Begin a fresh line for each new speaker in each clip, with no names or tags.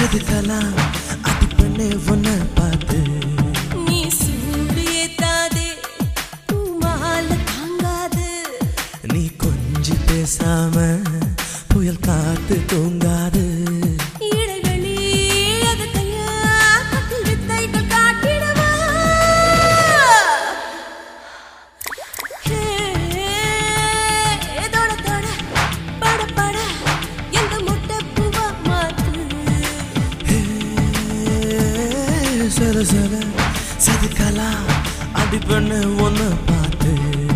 செதுக்கலாம் அடி பண்ணு உன்னை பார்த்து
நீ சூடு ஏத்தாதே பூமால தாங்காது
நீ கொஞ்சி பேசாம புயல் காத்து தூங்காது
இடைவெளி அது கையா கட்டில் வித்தைகள் காட்டிடவா ஹே, தொட, தொட, பட, பட, எந்த முட்டை பூவா மாத்து
ஏ, சர சர செதுக்கலாம் அடி பண்ணு உன்னை பார்த்து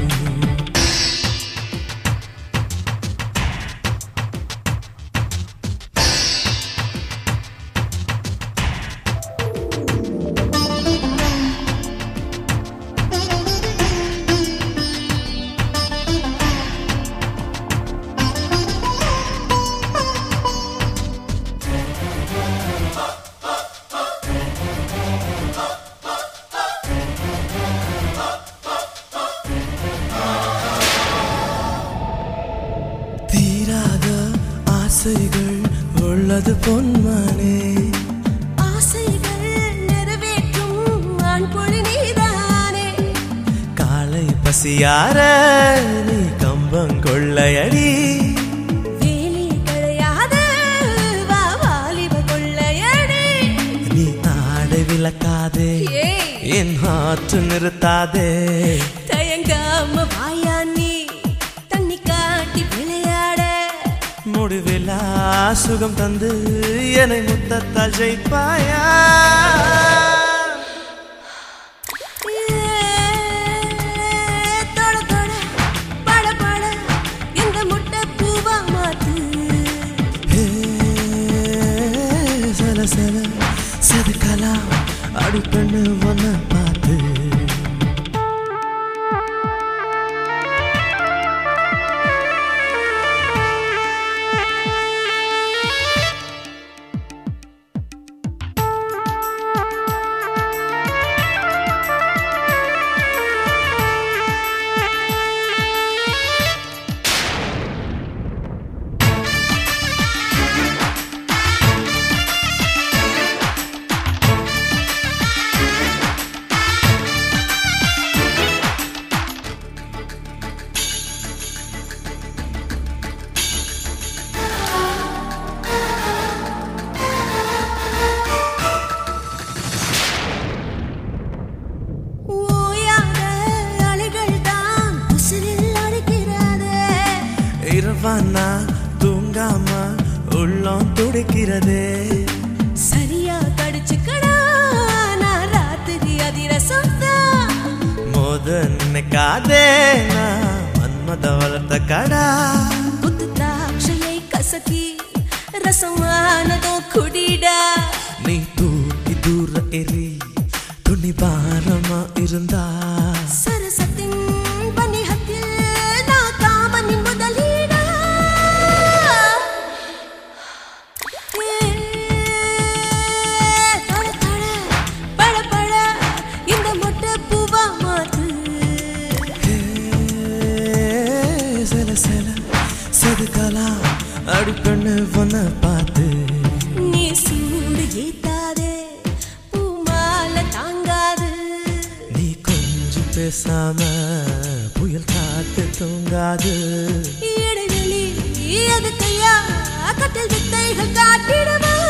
தீராத ஆசைகள் உள்ளது பொன்மானே
ஆசைகள் நிறைவேற்றும் ஆண் பொழி நீதானே
காலை பசியார நீ கம்பம் கொள்ளையடி
வேலி கிடையாத வா வாலிப கொள்ளையடி
நீ ஆடை விளக்காதே
ஏய்
என் ஆற்று நிறுத்தாதே
தயங்காம வாயா நீ தண்ணி காட்டி விளையாட
முடிவிலா சுகம் தந்து என்னை முத்தத்தால் ஜெயிப்பாயா
ஏ, தொட, தொட, பட, பட, இந்த முட்டை பூவா மாத்து
ஏ, சல சல செதுக்கலாம் அடி பண்ணு உன்னை பார்த்து
ஓயாத அலைகள் தான் உசிரில் அடிக்கிறதே
இரவானா தூங்காம உள்ளம் துடிக்கிறதே
சரியா கடிச்சுக்கடா நான் ராத்திரி அதிரசம் தான்
மோத நினைக்காதே நான் மன்மத வளர்த்த கடா
புத்து திராட்சையை கசக்கி ரசமானதோ குடிடா
நீ தூக்கி தூர எரி துணி பாரமா இருந்தா
சரசத்தின் பனிஹத்தில் நான் காமனின் முதலீடா ஏ, தொட, தொட, பட, பட, இந்த மொட்டை பூவா மாத்து
ஏ, சில சில செதுக்கலாம் அடி பண்ணு உன்னை பார்த்து
நீ சூடு ஏத்தாதே பூமால தாங்காது
நீ கொஞ்சம் பேசாம புயல் காத்து தூங்காது
இடைவெளி அது கையா கட்டில் வித்தைகள் காட்டிடவா